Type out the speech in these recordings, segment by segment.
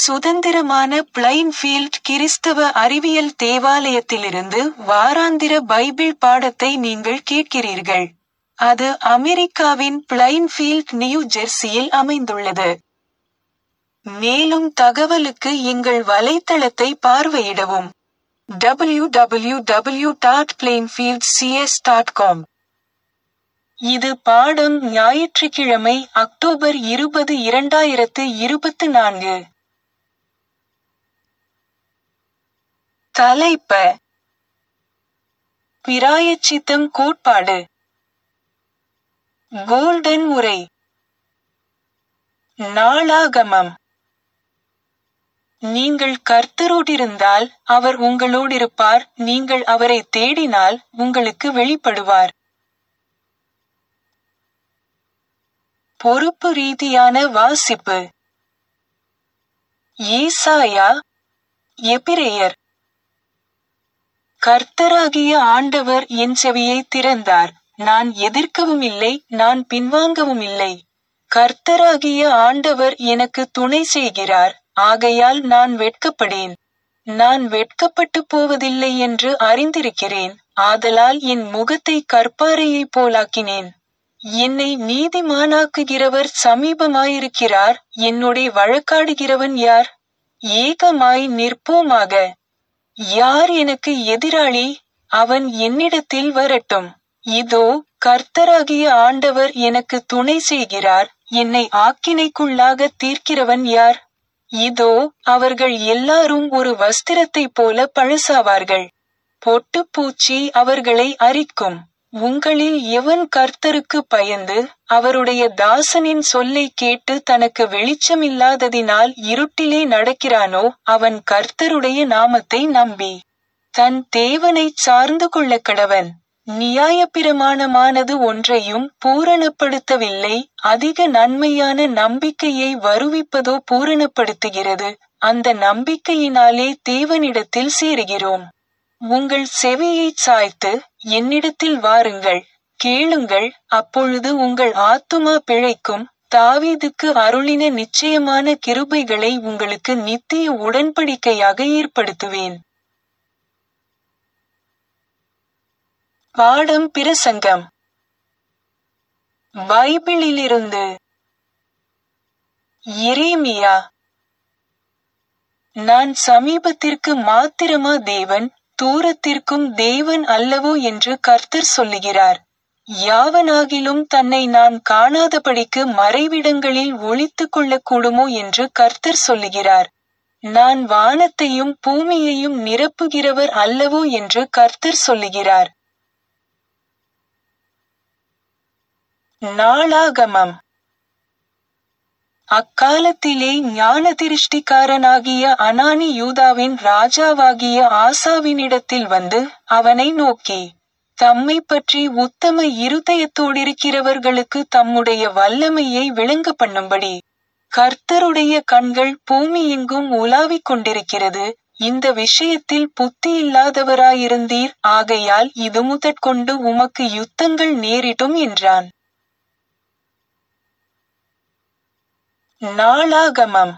சுதந்திரமான பிளைன்ஃபீல்ட் கிறிஸ்தவ அறிவியல் தேவாலயத்திலிருந்து வாராந்திர பைபிள் பாடத்தை நீங்கள் கேட்கிறீர்கள். அது அமெரிக்காவின் பிளைன்ஃபீல்ட் நியூ ஜெர்சியில் அமைந்துள்ளது. மேலும் தகவலுக்கு எங்கள் வலைத்தளத்தை பார்வையிடவும். www.plainfieldcs.com இது பாடம் ஞாயிற்றுக்கிழமை அக்டோபர் இருபது இரண்டாயிரத்து இருபத்து நான்கு. தலைப்ப பிராயச்சித்தம் கோட்பாடு கோல்டன் உரை நாளாகமம் நீங்கள் கர்த்தரோடிருந்தால் அவர் உங்களோடிருப்பார் நீங்கள் அவரை தேடினால் உங்களுக்கு வெளிப்படுவார். பொறுப்பு ரீதியான வாசிப்பு ஏசாயா எபிரெயர் கர்த்தராகிய ஆண்டவர் என் செவியை திறந்தார் நான் எதிர்க்கவும் இல்லை நான் பின்வாங்கவும் இல்லை கர்த்தராகிய ஆண்டவர் எனக்கு துணை செய்கிறார் ஆகையால் நான் வெட்கப்படேன் நான் வெட்கப்பட்டு போவதில்லை என்று அறிந்திருக்கிறேன் ஆதலால் என் முகத்தை கற்பாறையைப் போலாக்கினேன் என்னை நீதிமானாக்குகிறவர் சமீபமாயிருக்கிறார் என்னுடைய வழக்காடுகிறவன் யார் ஏகமாய் நிற்போமாக யார் எனக்கு எதிராளி அவன் என்னிடத்தில் வரட்டும் இதோ கர்த்தராகிய ஆண்டவர் எனக்கு துணை செய்கிறார் என்னை ஆக்கினைக்குள்ளாக தீர்க்கிறவன் யார் இதோ அவர்கள் எல்லாரும் ஒரு வஸ்திரத்தைப் போல பழசாவார்கள் பொட்டுப்பூச்சி அவர்களை அரிக்கும் உங்களில் எவன் கர்த்தருக்கு பயந்து அவருடைய தாசனின் சொல்லை கேட்டு தனக்கு வெளிச்சமில்லாததினால் இருட்டிலே நடக்கிறானோ அவன் கர்த்தருடைய நாமத்தை நம்பி தன் தேவனைச் சார்ந்து கொள்ள கடவன் நியாயப்பிரமாணமானது ஒன்றையும் பூரணப்படுத்தவில்லை அதிக நன்மையான நம்பிக்கையை வருவிப்பதோ பூரணப்படுத்துகிறது அந்த நம்பிக்கையினாலே தேவனிடத்தில் சேருகிறோம் உங்கள் செவியைச் சாய்த்து என்னிடத்தில் வாருங்கள் கேளுங்கள் அப்பொழுது உங்கள் ஆத்துமா பிழைக்கும் தாவீதுக்கு அருளின நிச்சயமான கிருபைகளை உங்களுக்கு நித்திய உடன்படிக்கையாக ஏற்படுத்துவேன் பாடம் பிரசங்கம் பைபிளிலிருந்து எரேமியா நான் சமீபத்திற்கு மாத்திரமா தேவன் தூரத்திற்கும் தேவன் அல்லவோ என்று கர்த்தர் சொல்லுகிறார் யாவனாகிலும் தன்னை நான் காணாதபடிக்கு மறைவிடங்களில் ஒளித்துக் கொள்ளக்கூடுமோ என்று கர்த்தர் சொல்லுகிறார் நான் வானத்தையும் பூமியையும் நிரப்புகிறவர் அல்லவோ என்று கர்த்தர் சொல்லுகிறார் நாளாகமம் அக்காலத்திலே ஞான திருஷ்டிக்காரனாகிய அனானி யூதாவின் ராஜாவாகிய ஆசாவினிடத்தில் வந்து அவனை நோக்கி தம்மை பற்றி உத்தம இருதயத்தோடிருக்கிறவர்களுக்கு தம்முடைய வல்லமையை விளங்க பண்ணும்படி கர்த்தருடைய கண்கள் பூமி எங்கும் உலாவிக் கொண்டிருக்கிறது இந்த விஷயத்தில் புத்தி இல்லாதவராயிருந்தீர் ஆகையால் இது முதற்கொண்டு உமக்கு யுத்தங்கள் நேரிடும் என்றான் நாளாகமம்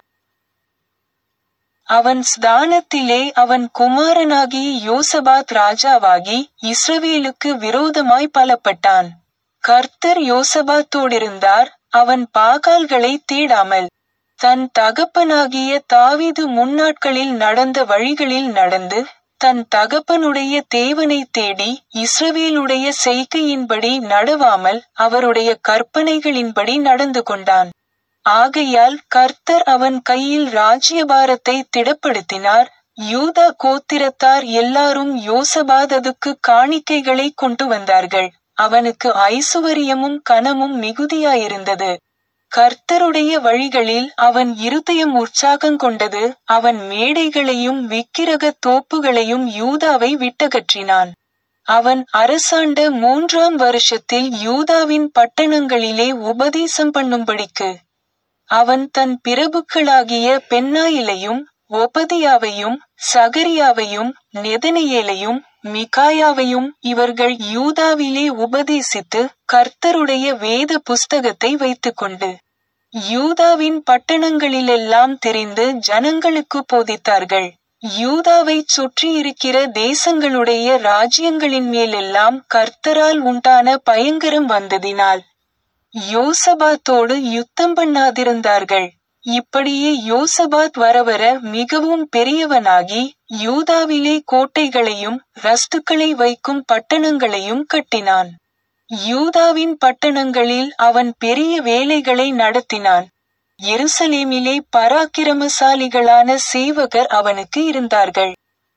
அவன் ஸ்தானத்திலே அவன் குமாரனாகி யோசபாத் ராஜாவாகி இஸ்ரவேலுக்கு விரோதமாய் பலப்பட்டான் கர்த்தர் யோசபாத்தோடிருந்தார் அவன் பாகால்களை தேடாமல் தன் தகப்பனாகிய தாவீது முன்னாட்களில் நடந்த வழிகளில் நடந்து தன் தகப்பனுடைய தேவனை தேடி இஸ்ரவேலுடைய செய்கையின்படி நடவாமல் அவருடைய கற்பனைகளின்படி நடந்து கொண்டான் ஆகையால் கர்த்தர் அவன் கையில் ராஜ்யபாரத்தை திடப்படுத்தினார் யூதா கோத்திரத்தார் எல்லாரும் யோசபாததுக்கு காணிக்கைகளை கொண்டு வந்தார்கள் அவனுக்கு ஐசுவரியமும் கனமும் மிகுதியாயிருந்தது கர்த்தருடைய வழிகளில் அவன் இருதயம் உற்சாகம் கொண்டது அவன் மேடைகளையும் விக்கிரக தோப்புகளையும் யூதாவை விட்டகற்றினான் அவன் அரசாண்ட மூன்றாம் வருஷத்தில் யூதாவின் பட்டணங்களிலே உபதேசம் பண்ணும்படிக்கு அவன் தன் பிரபுக்களாகிய பென்னாயிலையும் ஒபதியாவையும் சகரியாவையும் நெதனியேலையும் மிகாயாவையும் இவர்கள் யூதாவிலே உபதேசித்து கர்த்தருடைய வேத புஸ்தகத்தை வைத்துக்கொண்டு யூதாவின் பட்டணங்களிலெல்லாம் தெரிந்து ஜனங்களுக்கு போதித்தார்கள் யூதாவைச் சுற்றியிருக்கிற தேசங்களுடைய ராஜ்யங்களின் மேலெல்லாம் கர்த்தரால் உண்டான பயங்கரம் வந்ததினால் யோசபாத்தோடு யுத்தம் பண்ணாதிருந்தார்கள் இப்படியே யோசபாத் வரவர மிகவும் பெரியவனாகி யூதாவிலே கோட்டைகளையும் ரஸ்துக்களை வைக்கும் பட்டணங்களையும் கட்டினான் யூதாவின் பட்டணங்களில் அவன் பெரிய வேலைகளை நடத்தினான் எருசலேமிலே பராக்கிரமசாலிகளான சேவகர் அவனுக்கு இருந்தார்கள்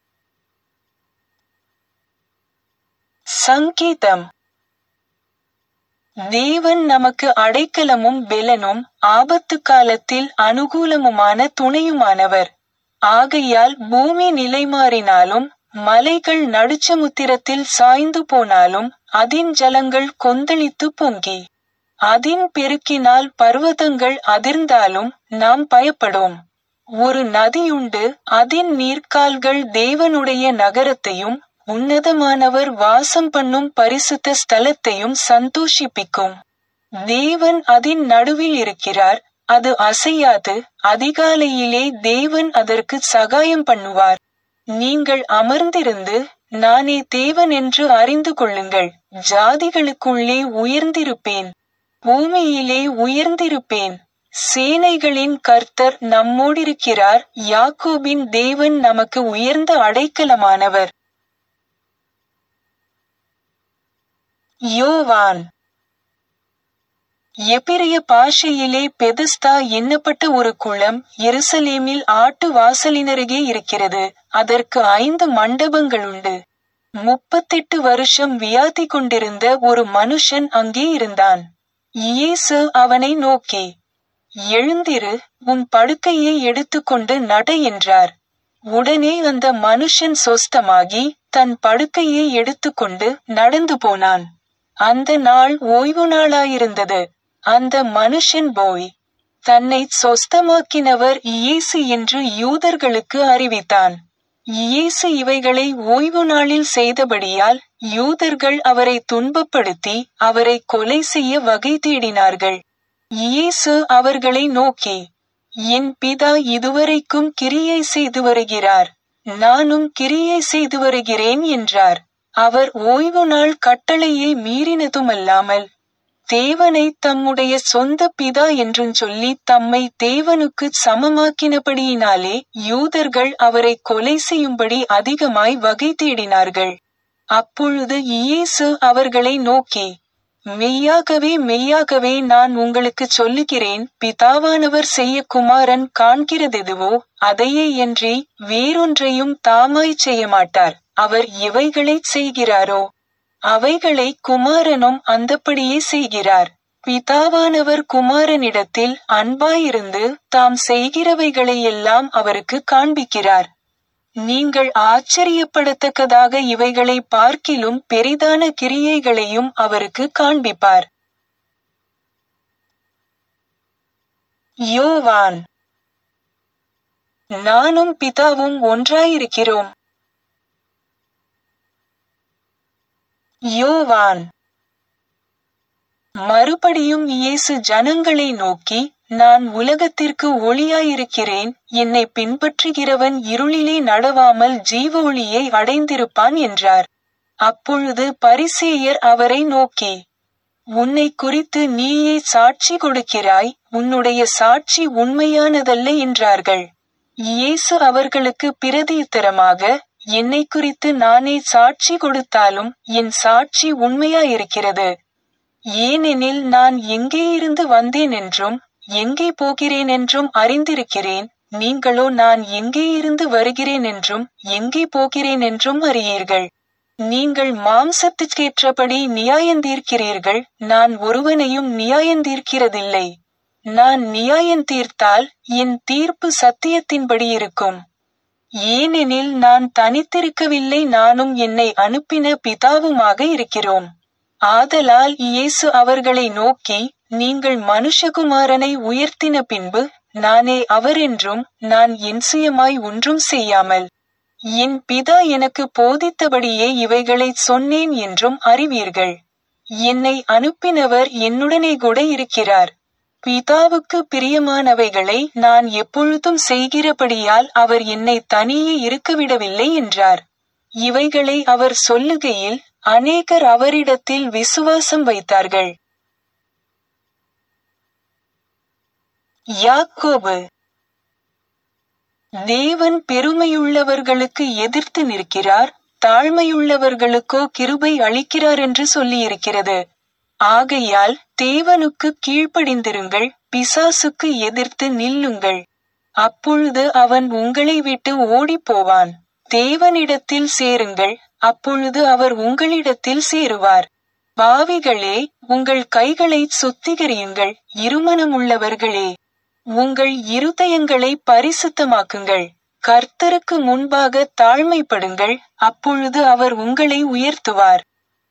சங்கீதம் தேவன் நமக்கு அடைக்கலமும் பெலனும் ஆபத்து காலத்தில் அனுகூலமுமான துணையுமானவர் ஆகையால் பூமி நிலைமாறினாலும் மலைகள் நடுச்சமுத்திரத்தில் சாய்ந்து போனாலும் அதின் ஜலங்கள் கொந்தளித்து பொங்கி அதின் பெருக்கினால் பர்வதங்கள் அதிர்ந்தாலும் நாம் பயப்படோம் ஒரு நதியுண்டு அதின் நீர்க்கால்கள் தேவனுடைய நகரத்தையும் உன்னதமானவர் வாசம் பண்ணும் பரிசுத்த ஸ்தலத்தையும் சந்தோஷிப்பிக்கும் தேவன் அதின் நடுவில் இருக்கிறார் அது அசையாது அதிகாலையிலே தேவன் அதற்கு சகாயம் பண்ணுவார் நீங்கள் அமர்ந்திருந்து நானே தேவன் என்று அறிந்து கொள்ளுங்கள் ஜாதிகளுக்குள்ளே உயர்ந்திருப்பேன் பூமியிலே உயர்ந்திருப்பேன் சேனைகளின் கர்த்தர் நம்மோடிருக்கிறார் யாக்கோபின் தேவன் நமக்கு உயர்ந்த அடைக்கலமானவர் யோவான் எபிரிய பாஷையிலே பெதஸ்தா எண்ணப்பட்ட ஒரு குளம் எருசலேமில் ஆட்டு வாசலினருகே இருக்கிறது அதற்கு ஐந்து மண்டபங்களுண்டு முப்பத்தெட்டு வருஷம் வியாதி கொண்டிருந்த ஒரு மனுஷன் அங்கே இருந்தான் இயேசு அவனை நோக்கி எழுந்திரு உன் படுக்கையை எடுத்துக்கொண்டு நட என்றார் உடனே அந்த மனுஷன் சொஸ்தமாகி தன் படுக்கையை எடுத்துக்கொண்டு நடந்து போனான் அந்த நாள் ஓய்வு நாளாயிருந்தது அந்த மனுஷன் போய் தன்னை சொஸ்தமாக்கினவர் இயேசு என்று யூதர்களுக்கு அறிவித்தான் இயேசு இவைகளை ஓய்வு நாளில் செய்தபடியால் யூதர்கள் அவரை துன்பப்படுத்தி அவரை கொலை செய்ய வகை தேடினார்கள் இயேசு அவர்களை நோக்கி என் பிதா இதுவரைக்கும் கிரியை செய்து வருகிறார் நானும் கிரியை செய்து வருகிறேன் என்றார் அவர் ஓய்வு நாள் கட்டளையை மீறினதுமல்லாமல் தேவனை தம்முடைய சொந்த பிதா என்றும் சொல்லி தம்மை தேவனுக்கு சமமாக்கினபடியினாலே யூதர்கள் அவரை கொலை செய்யும்படி அதிகமாய் வகை தேடினார்கள் அப்பொழுது இயேசு அவர்களை நோக்கி மெய்யாகவே மெய்யாகவே நான் உங்களுக்கு சொல்லுகிறேன் பிதாவானவர் செய்ய குமாரன் காண்கிறதெதுவோ அதையே என்றி வேறொன்றையும் தாமாய் செய்ய மாட்டார் அவர் இவைகளைச் செய்கிறாரோ அவைகளை குமாரனும் அந்தப்படியே செய்கிறார் பிதாவானவர் குமாரனிடத்தில் அன்பாயிருந்து தாம் செய்கிறவைகளையெல்லாம் அவருக்கு காண்பிக்கிறார் நீங்கள் ஆச்சரியப்படத்தக்கதாக இவைகளை பார்க்கிலும் பெரிதான கிரியைகளையும் அவருக்கு காண்பிப்பார் யோவான் நானும் பிதாவும் ஒன்றாயிருக்கிறோம் யோவான் மறுபடியும் இயேசு ஜனங்களை நோக்கி நான் உலகத்திற்கு ஒளியாயிருக்கிறேன் என்னை பின்பற்றுகிறவன் இருளிலே நடவாமல் ஜீவ ஒளியை அடைந்திருப்பான் என்றார் அப்பொழுது பரிசேயர் அவரை நோக்கி உன்னை குறித்து நீயே சாட்சி கொடுக்கிறாய் உன்னுடைய சாட்சி உண்மையானதல்ல என்றார்கள் இயேசு அவர்களுக்கு பிரதியுத்தரமாக என்னை குறித்து நானே சாட்சி கொடுத்தாலும் என் சாட்சி உண்மையாயிருக்கிறது ஏனெனில் நான் எங்கே இருந்து வந்தேன் என்றும் எங்கே போகிறேன் என்றும் அறிந்திருக்கிறேன் நீங்களோ நான் எங்கே இருந்து வருகிறேன் என்றும் எங்கே போகிறேன் என்றும் அறியீர்கள் நீங்கள் மாம்சத்துக்கேற்றபடி நியாயந்தீர்க்கிறீர்கள் நான் ஒருவனையும் நியாயந்தீர்க்கிறதில்லை நான் நியாயந்தீர்த்தால் என் தீர்ப்பு சத்தியத்தின்படி இருக்கும் ஏனெனில் நான் தனித்திருக்கவில்லை நானும் என்னை அனுப்பின பிதாவுமாக இருக்கிறோம் ஆதலால் இயேசு அவர்களை நோக்கி நீங்கள் மனுஷகுமாரனை உயர்த்தின பின்பு நானே அவரென்றும் நான் என் சுயமாய் ஒன்றும் செய்யாமல் என் பிதா எனக்கு போதித்தபடியே இவைகளைச் சொன்னேன் என்றும் அறிவீர்கள் என்னை அனுப்பினவர் என்னுடனே கூட இருக்கிறார் பிதாவுக்கு பிரியமானவைகளை நான் எப்பொழுதும் செய்கிறபடியால் அவர் என்னை தனியே இருக்கவிடவில்லை என்றார் இவைகளை அவர் சொல்லுகையில் அநேகர் அவரிடத்தில் விசுவாசம் வைத்தார்கள் யாக்கோபு தேவன் பெருமையுள்ளவர்களுக்கு எதிர்த்து நிற்கிறார் தாழ்மையுள்ளவர்களுக்கோ கிருபை அளிக்கிறார் என்று சொல்லியிருக்கிறது ஆகையால் தேவனுக்கு கீழ்ப்படிந்திருங்கள் பிசாசுக்கு எதிர்த்து நில்லுங்கள் அப்பொழுது அவன் உங்களை விட்டு ஓடிப்போவான் தேவனிடத்தில் சேருங்கள் அப்பொழுது அவர் உங்களிடத்தில் சேருவார் பாவிகளே உங்கள் கைகளை சுத்திகரியுங்கள் இருமனமுள்ளவர்களே உங்கள் இருதயங்களை பரிசுத்தமாக்குங்கள் கர்த்தருக்கு முன்பாக தாழ்மைப்படுங்கள் அப்பொழுது அவர் உங்களை உயர்த்துவார்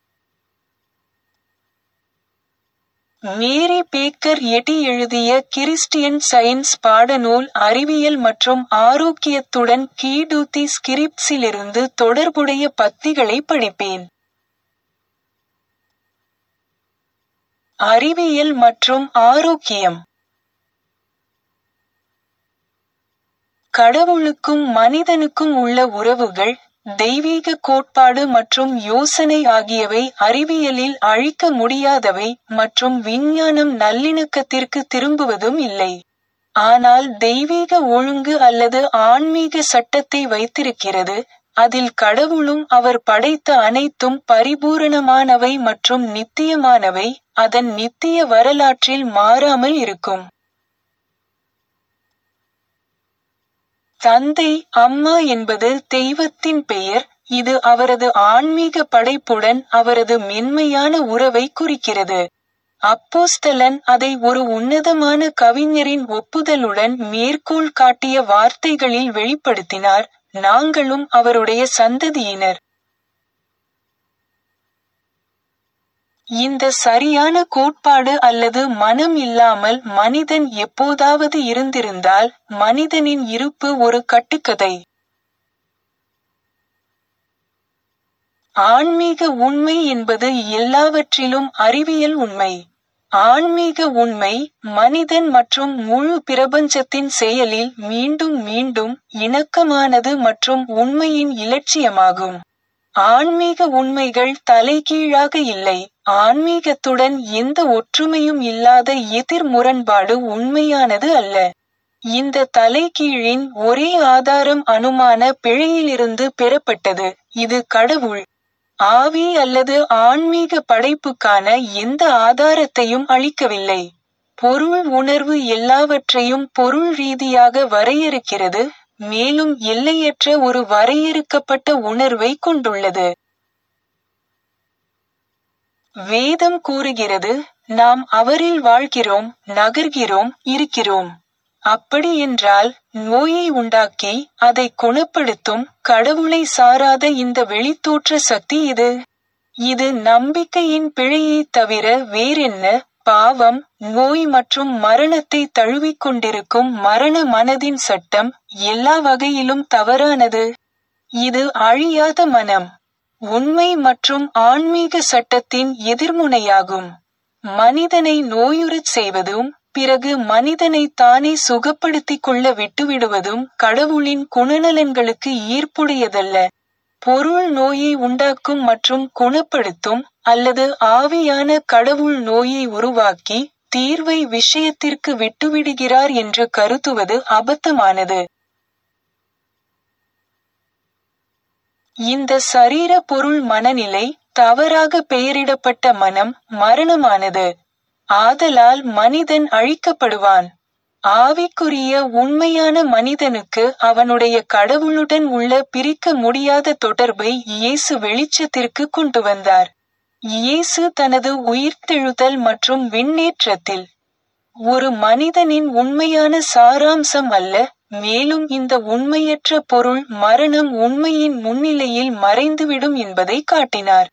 மேரி பேக்கர் எட்டி எழுதிய கிறிஸ்டியன் சயின்ஸ் பாடநூல் அறிவியல் மற்றும் ஆரோக்கியத்துடன் கீடூத்தி ஸ்கிரிப்ட்ஸிலிருந்து தொடர்புடைய பத்திகளை படிப்பேன் அறிவியல் மற்றும் ஆரோக்கியம் கடவுளுக்கும் மனிதனுக்கும் உள்ள உறவுகள் தெய்வீக கோட்பாடு மற்றும் யோசனை ஆகியவை அறிவியலில் அழிக்க முடியாதவை மற்றும் விஞ்ஞானம் நல்லிணக்கத்திற்கு திரும்புவதும் இல்லை ஆனால் தெய்வீக ஒழுங்கு அல்லது ஆன்மீக சட்டத்தை வைத்திருக்கிறது அதில் கடவுளும் அவர் படைத்த அனைத்தும் பரிபூரணமானவை மற்றும் நித்தியமானவை அதன் நித்திய வரலாற்றில் மாறாமல் இருக்கும் தந்தை அம்மா என்பது தெய்வத்தின் பெயர் இது அவரது ஆன்மீக படைப்புடன் அவரது மென்மையான உறவை குறிக்கிறது அப்போஸ்தலன் அதை ஒரு உன்னதமான கவிஞரின் ஒப்புதலுடன் மேற்கோள் காட்டிய வார்த்தைகளில் வெளிப்படுத்தினார் நாங்களும் அவருடைய சந்ததியினர் இந்த சரியான கோட்பாடு அல்லது மனம் இல்லாமல் மனிதன் எப்போதாவது இருந்திருந்தால் மனிதனின் இருப்பு ஒரு கட்டுக்கதை ஆன்மீக உண்மை என்பது எல்லாவற்றிலும் அறிவியல் உண்மை ஆன்மீக உண்மை மனிதன் மற்றும் முழு பிரபஞ்சத்தின் செயலில் மீண்டும் மீண்டும் இணக்கமானது மற்றும் உண்மையின் இலட்சியமாகும் ஆன்மீக உண்மைகள் தலைகீழாக இல்லை ஆன்மீகத்துடன் எந்த ஒற்றுமையும் இல்லாத எதிர் முரண்பாடு உண்மையானது அல்ல இந்த தலைகீழின் ஒரே ஆதாரம் அனுமான பிழையிலிருந்து பெறப்பட்டது இது கடவுள் ஆவி அல்லது ஆன்மீக படைப்புக்கான எந்த ஆதாரத்தையும் அளிக்கவில்லை பொருள் உணர்வு எல்லாவற்றையும் பொருள் ரீதியாக வரையறுக்கிறது மேலும் எல்லையற்ற ஒரு வரையறுக்கப்பட்ட உணர்வை கொண்டுள்ளது வேதம் கூறுகிறது நாம் அவரில் வாழ்கிறோம் நகர்கிறோம் இருக்கிறோம் அப்படி என்றால் நோயை உண்டாக்கி அதை குணப்படுத்தும் கடவுளை சாராத இந்த வெளித்தோற்ற சக்தி இது இது நம்பிக்கையின் பிழையை தவிர வேறென்ன பாவம் நோய் மற்றும் மரணத்தை தழுவிக்கொண்டிருக்கும் மரண மனதின் சட்டம் எல்லா வகையிலும் தவறானது இது அழியாத மனம் உண்மை மற்றும் ஆன்மீக சட்டத்தின் எதிர்முனையாகும் மனிதனை நோயுறச் செய்வதும் பிறகு மனிதனை தானே சுகப்படுத்திக் கொள்ள விட்டுவிடுவதும் கடவுளின் குணநலன்களுக்கு ஈர்ப்புடையதல்ல பொருள் நோயை உண்டாக்கும் மற்றும் குணப்படுத்தும் அல்லது ஆவியான கடவுள் நோயை உருவாக்கி தீர்வை விஷயத்திற்கு விட்டுவிடுகிறார் என்று கருத்துவது அபத்தமானது இந்த சரீர பொருள் மனநிலை தவறாக பெயரிடப்பட்ட மனம் மரணமானது ஆதலால் மனிதன் அழிக்கப்படுவான் ஆவிக்குரிய உண்மையான மனிதனுக்கு அவனுடைய கடவுளுடன் உள்ள பிரிக்க முடியாத தொடர்பை இயேசு வெளிச்சத்திற்கு கொண்டு வந்தார் இயேசு தனது உயிர்த்தெழுதல் மற்றும் விண்ணேற்றத்தில் ஒரு மனிதனின் உண்மையான சாராம்சம் அல்ல மேலும் இந்த உண்மையற்ற பொருள் மரணம் உண்மையின் முன்னிலையில் மறைந்துவிடும் என்பதை காட்டினார்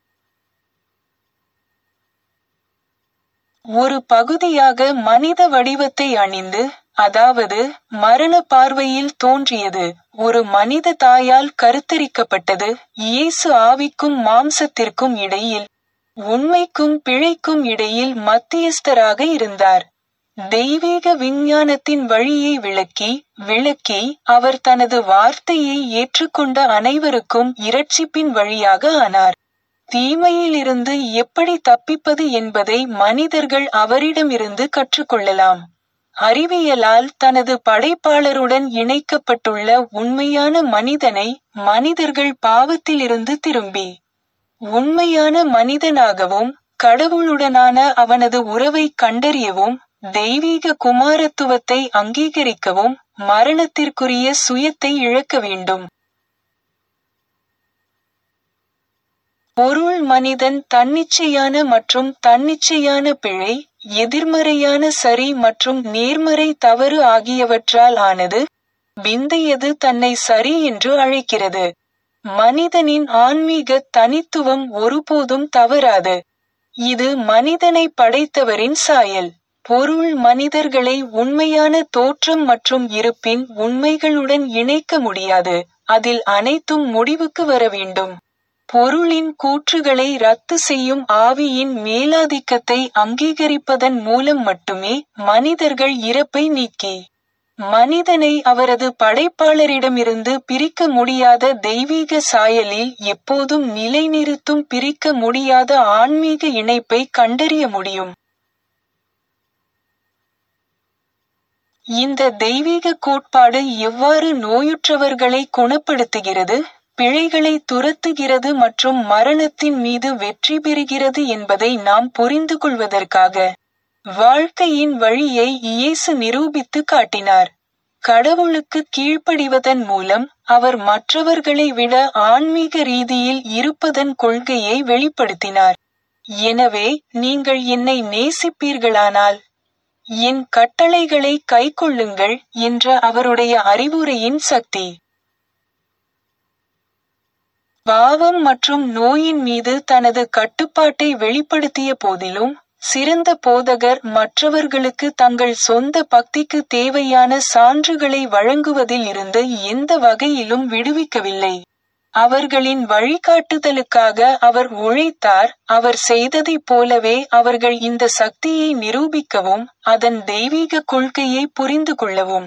ஒரு பகுதியாக மனித வடிவத்தை அணிந்து அதாவது மரண பார்வையில் தோன்றியது ஒரு மனித தாயால் கருத்தரிக்கப்பட்டது இயேசு ஆவிக்கும் மாம்சத்திற்கும் இடையில் உண்மைக்கும் பிழைக்கும் இடையில் மத்தியஸ்தராக இருந்தார் தெய்வீக விஞ்ஞானத்தின் வழியை விளக்கி விளக்கி அவர் தனது வார்த்தையை ஏற்றுக்கொண்ட அனைவருக்கும் இரட்சிப்பின் வழியாக ஆனார் தீமையிலிருந்து எப்படி தப்பிப்பது என்பதை மனிதர்கள் அவரிடமிருந்து கற்றுக்கொள்ளலாம் அறிவியலால் தனது படைப்பாளருடன் இணைக்கப்பட்டுள்ள உண்மையான மனிதனை மனிதர்கள் பாவத்திலிருந்து திரும்பி உண்மையான மனிதனாகவும் கடவுளுடனான அவனது உறவை கண்டறியவும் தெய்வீக குமாரத்துவத்தை அங்கீகரிக்கவும் மரணத்திற்குரிய சுயத்தை இழக்க வேண்டும் பொருள் மனிதன் தன்னிச்சையான மற்றும் தன்னிச்சையான பிழை எதிர்மறையான சரி மற்றும் நேர்மறை தவறு ஆகியவற்றால் ஆனது விந்தையது தன்னை சரி என்று அழைக்கிறது மனிதனின் ஆன்மீக தனித்துவம் ஒருபோதும் தவறாது இது மனிதனை படைத்தவரின் சாயல் பொருள் மனிதர்களை உண்மையான தோற்றம் மற்றும் இருப்பின் உண்மைகளுடன் இணைக்க முடியாது அதில் அனைத்தும் முடிவுக்கு வர வேண்டும் பொருளின் கூற்றுகளை ரத்து செய்யும் ஆவியின் மேலாதிக்கத்தை அங்கீகரிப்பதன் மூலம் மட்டுமே மனிதர்கள் இறப்பை நீக்கி மனிதனை அவரது படைப்பாளரிடமிருந்து பிரிக்க முடியாத தெய்வீக சாயலில் எப்போதும் நிலைநிறுத்தும் பிரிக்க முடியாத ஆன்மீக இணைப்பை கண்டறிய முடியும் இந்த தெய்வீக கோட்பாடு எவ்வாறு நோயுற்றவர்களை குணப்படுத்துகிறது பிழைகளை துரத்துகிறது மற்றும் மரணத்தின் மீது வெற்றி பெறுகிறது என்பதை நாம் புரிந்து கொள்வதற்காக வாழ்க்கையின் வழியை இயேசு நிரூபித்து காட்டினார் கடவுளுக்கு கீழ்ப்படிவதன் மூலம் அவர் மற்றவர்களை விட ஆன்மீக ரீதியில் இருப்பதன் கொள்கையை வெளிப்படுத்தினார் எனவே நீங்கள் என்னை நேசிப்பீர்களானால் என் கட்டளைகளை கைக்கொள்ளுங்கள் என்ற அவருடைய அறிவுரையின் சக்தி பாவம் மற்றும் நோயின் மீது தனது கட்டுப்பாட்டை வெளிப்படுத்திய போதிலும் சிறந்த போதகர் மற்றவர்களுக்கு தங்கள் சொந்த பக்திக்கு தேவையான சான்றுகளை வழங்குவதில் இருந்து எந்த வகையிலும் விடுவிக்கவில்லை அவர்களின் வழிகாட்டுதலுக்காக அவர் உழைத்தார் அவர் செய்ததைப் போலவே அவர்கள் இந்த சக்தியை நிரூபிக்கவும் அதன் தெய்வீக கொள்கையை புரிந்து கொள்ளவும்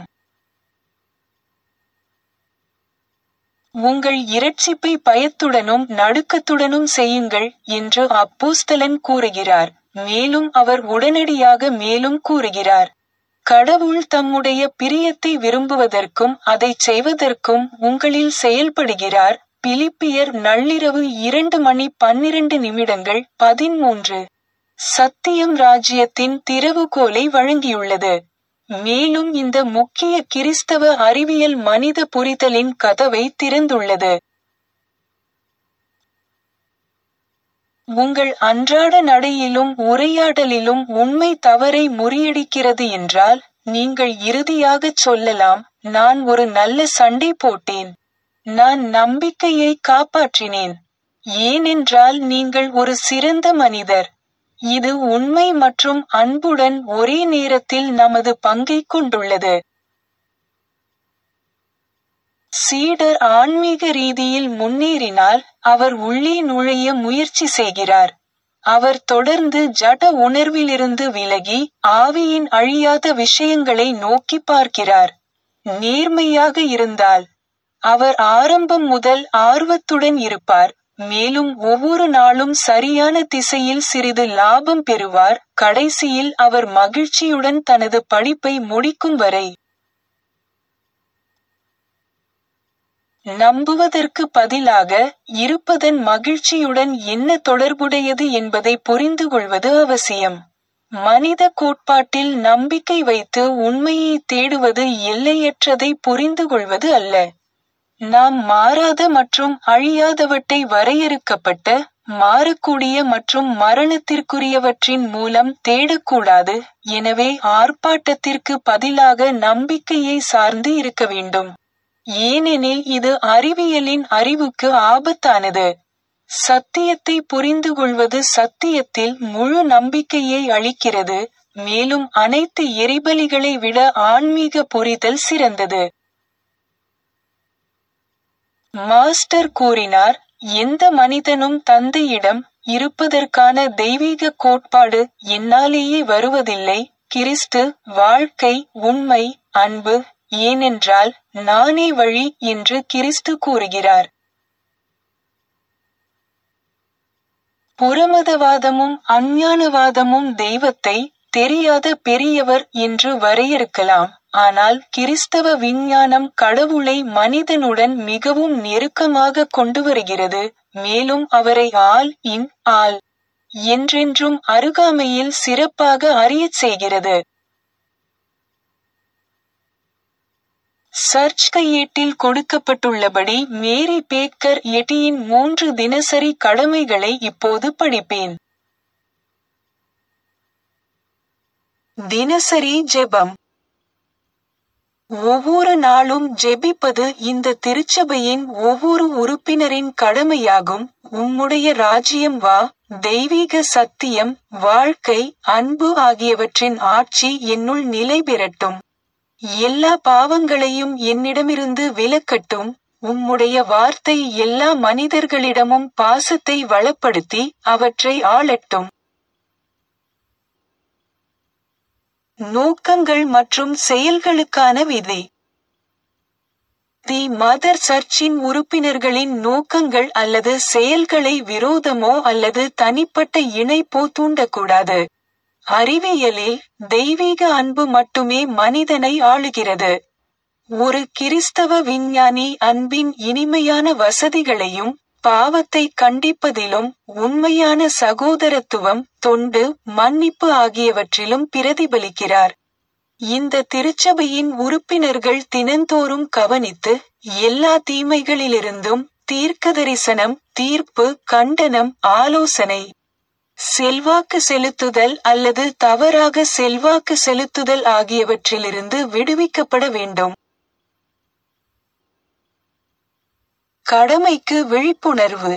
உங்கள் இரட்சிப்பை பயத்துடனும் நடுக்கத்துடனும் செய்யுங்கள் என்று அப்போஸ்தலன் கூறுகிறார் மேலும் அவர் உடனடியாக மேலும் கூறுகிறார் கடவுள் தம்முடைய பிரியத்தை விரும்புவதற்கும் அதைச் செய்வதற்கும் உங்களில் செயல்படுகிறார் பிலிப்பியர் நள்ளிரவு இரண்டு மணி பன்னிரண்டு நிமிடங்கள் பதிமூன்று சத்தியம் ராஜ்யத்தின் திறவுகோலை வழங்கியுள்ளது மேலும் இந்த முக்கிய கிறிஸ்தவ அறிவியல் மனித புரிதலின் கதவை திறந்துள்ளது உங்கள் அன்றாட நடையிலும் உரையாடலிலும் உண்மை தவறை முறியடிக்கிறது என்றால் நீங்கள் இறுதியாகச் சொல்லலாம் நான் ஒரு நல்ல சண்டை போட்டேன் நான் நம்பிக்கையை காப்பாற்றினேன் ஏனென்றால் நீங்கள் ஒரு சிறந்த மனிதர் இது உண்மை மற்றும் அன்புடன் ஒரே நேரத்தில் நமது பங்கை கொண்டுள்ளது சீடர் ஆன்மீக ரீதியில் முன்னேறினால் அவர் உள்ளே நுழைய முயற்சி செய்கிறார் அவர் தொடர்ந்து ஜட உணர்விலிருந்து விலகி ஆவியின் அழியாத விஷயங்களை நோக்கி பார்க்கிறார் நேர்மையாக இருந்தால் அவர் ஆரம்பம் முதல் ஆர்வத்துடன் இருப்பார் மேலும் ஒவ்வொரு நாளும் சரியான திசையில் சிறிது லாபம் பெறுவார் கடைசியில் அவர் மகிழ்ச்சியுடன் தனது படிப்பை முடிக்கும் வரை நம்புவதற்கு பதிலாக இருப்பதன் மகிழ்ச்சியுடன் என்ன தொடர்புடையது என்பதை புரிந்து கொள்வது அவசியம் மனித கோட்பாட்டில் நம்பிக்கை வைத்து உண்மையை தேடுவது எல்லையற்றதை புரிந்து கொள்வது அல்ல நாம் மாறாத மற்றும் அழியாதவற்றை வரையறுக்கப்பட்ட மாறக்கூடிய மற்றும் மரணத்திற்குரியவற்றின் மூலம் தேடக்கூடாது எனவே ஆர்ப்பாட்டத்திற்கு பதிலாக நம்பிக்கையை சார்ந்து இருக்க வேண்டும் ஏனெனில் இது அறிவியலின் அறிவுக்கு ஆபத்தானது சத்தியத்தை புரிந்து கொள்வது சத்தியத்தில் முழு நம்பிக்கையை அளிக்கிறது மேலும் அனைத்து எரிபலிகளை விட ஆன்மீக புரிதல் சிறந்தது மாஸ்டர் கூறினார் எந்த மனிதனும் தந்தையிடம் இருப்பதற்கான தெய்வீக கோட்பாடு என்னாலேயே வருவதில்லை கிறிஸ்து வாழ்க்கை உண்மை அன்பு ஏனென்றால் நானே வழி என்று கிறிஸ்து கூறுகிறார் புறமதவாதமும் அஞ்ஞானவாதமும் தெய்வத்தை தெரியாத பெரியவர் என்று வரையறுக்கலாம் ஆனால் கிறிஸ்தவ விஞ்ஞானம் கடவுளை மனிதனுடன் மிகவும் நெருக்கமாக கொண்டு வருகிறது மேலும் அவரை ஆல் இன் ஆல் என்றென்றும் அருகாமையில் சிறப்பாக அறியச் செய்கிறது சர்ச் கையேட்டில் கொடுக்கப்பட்டுள்ளபடி மேரி பேக்கர் எட்டியின் மூன்று தினசரி கடமைகளை இப்போது படிப்பேன் தினசரி ஜெபம் ஒவ்வொரு நாளும் ஜெபிப்பது இந்த திருச்சபையின் ஒவ்வொரு உறுப்பினரின் கடமையாகும் உம்முடைய ராஜ்யம் வா தெய்வீக சத்தியம் வாழ்க்கை அன்பு ஆகியவற்றின் ஆட்சி என்னுள் நிலை பெறட்டும் எல்லா பாவங்களையும் என்னிடமிருந்து விலக்கட்டும் உம்முடைய வார்த்தை எல்லா மனிதர்களிடமும் பாசத்தை வளப்படுத்தி அவற்றை ஆளட்டும் நோக்கங்கள் மற்றும் செயல்களுக்கான விதி தி மதர் சர்ச்சின் உறுப்பினர்களின் நோக்கங்கள் அல்லது செயல்களை விரோதமோ அல்லது தனிப்பட்ட இணைப்போ தூண்டக்கூடாது அறிவியலில் தெய்வீக அன்பு மட்டுமே மனிதனை ஆளுகிறது ஒரு கிறிஸ்தவ விஞ்ஞானி அன்பின் இனிமையான வசதிகளையும் பாவத்தை கண்டிப்பதிலும் உண்மையான சகோதரத்துவம் தொண்டு மன்னிப்பு ஆகியவற்றிலும் பிரதிபலிக்கிறார் இந்த திருச்சபையின் உறுப்பினர்கள் தினந்தோறும் கவனித்து எல்லா தீமைகளிலிருந்தும் தீர்க்கதரிசனம் தீர்ப்பு கண்டனம் ஆலோசனை செல்வாக்கு செலுத்துதல் அல்லது தவறாக செல்வாக்கு செலுத்துதல் ஆகியவற்றிலிருந்து விடுவிக்கப்பட வேண்டும் கடமைக்கு விழிப்புணர்வு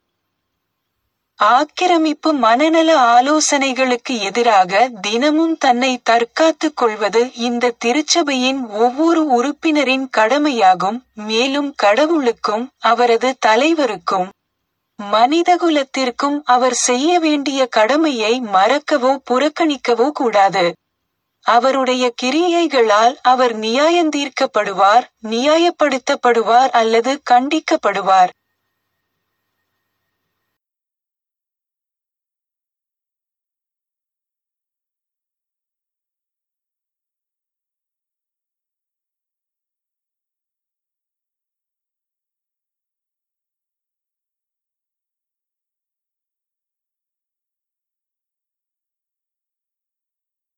ஆக்கிரமிப்பு மனநல ஆலோசனைகளுக்கு எதிராக தினமும் தன்னை தற்காத்துக் கொள்வது இந்த திருச்சபையின் ஒவ்வொரு உறுப்பினரின் கடமையாகும் மேலும் கடவுளுக்கும் அவரது தலைவருக்கும் மனிதகுலத்திற்கும் அவர் செய்ய வேண்டிய கடமையை மறக்கவோ புறக்கணிக்கவோ கூடாது அவருடைய கிரியைகளால் அவர் நியாயந்தீர்க்கப்படுவார் நியாயப்படுத்தப்படுவார் அல்லது கண்டிக்கப்படுவார்